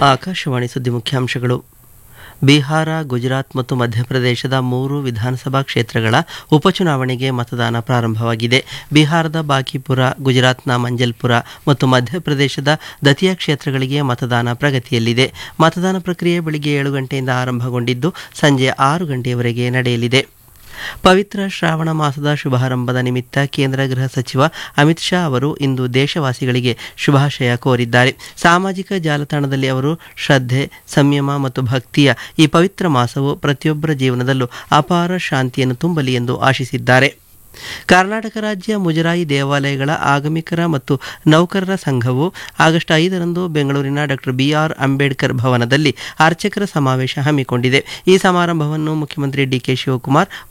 ಆಕಾಶವಾಣಿ ಸುದ್ದಿ ಮುಖ್ಯಾಂಶಗಳು ಬಿಹಾರ ಗುಜರಾತ್ ಮತ್ತು ಮಧ್ಯಪ್ರದೇಶದ ಮೂರು ವಿಧಾನಸಭಾ ಕ್ಷೇತ್ರಗಳ ಉಪಚುನಾವಣೆಗೆ ಮತದಾನ ಪ್ರಾರಂಭವಾಗಿದೆ ಬಿಹಾರದ ಬಾಕಿಪುರ ಗುಜರಾತ್ನ ಮಂಜಲ್ಪುರ ಮತ್ತು ಮಧ್ಯಪ್ರದೇಶದ ದತಿಯಾ ಕ್ಷೇತ್ರಗಳಿಗೆ ಮತದಾನ ಪ್ರಗತಿಯಲ್ಲಿದೆ ಮತದಾನ ಪ್ರಕ್ರಿಯೆ ಬೆಳಿಗ್ಗೆ ಏಳು ಗಂಟೆಯಿಂದ ಆರಂಭಗೊಂಡಿದ್ದು ಸಂಜೆ ಆರು ಗಂಟೆಯವರೆಗೆ ನಡೆಯಲಿದೆ ಪವಿತ್ರ ಶ್ರಾವಣ ಮಾಸದ ಶುಭಾರಂಭದ ನಿಮಿತ್ತ ಕೇಂದ್ರ ಗೃಹ ಸಚಿವ ಅಮಿತ್ ಶಾ ಅವರು ಇಂದು ದೇಶವಾಸಿಗಳಿಗೆ ಶುಭಾಶಯ ಕೋರಿದ್ದಾರೆ ಸಾಮಾಜಿಕ ಜಾಲತಾಣದಲ್ಲಿ ಅವರು ಶ್ರದ್ಧೆ ಸಂಯಮ ಮತ್ತು ಭಕ್ತಿಯ ಈ ಪವಿತ್ರ ಮಾಸವು ಪ್ರತಿಯೊಬ್ಬರ ಜೀವನದಲ್ಲೂ ಅಪಾರ ಶಾಂತಿಯನ್ನು ತುಂಬಲಿ ಎಂದು ಆಶಿಸಿದ್ದಾರೆ ಕರ್ನಾಟಕ ರಾಜ್ಯ ಮುಜರಾಯಿ ದೇವಾಲಯಗಳ ಆಗಮಿಕರ ಮತ್ತು ನೌಕರರ ಸಂಘವು ಆಗಸ್ಟ್ ಐದರಂದು ಬೆಂಗಳೂರಿನ ಡಾಕ್ಟರ್ ಬಿಆರ್ ಅಂಬೇಡ್ಕರ್ ಭವನದಲ್ಲಿ ಅರ್ಚಕರ ಸಮಾವೇಶ ಹಮ್ಮಿಕೊಂಡಿದೆ ಈ ಸಮಾರಂಭವನ್ನು ಮುಖ್ಯಮಂತ್ರಿ ಡಿಕೆ ಶಿವಕುಮಾರ್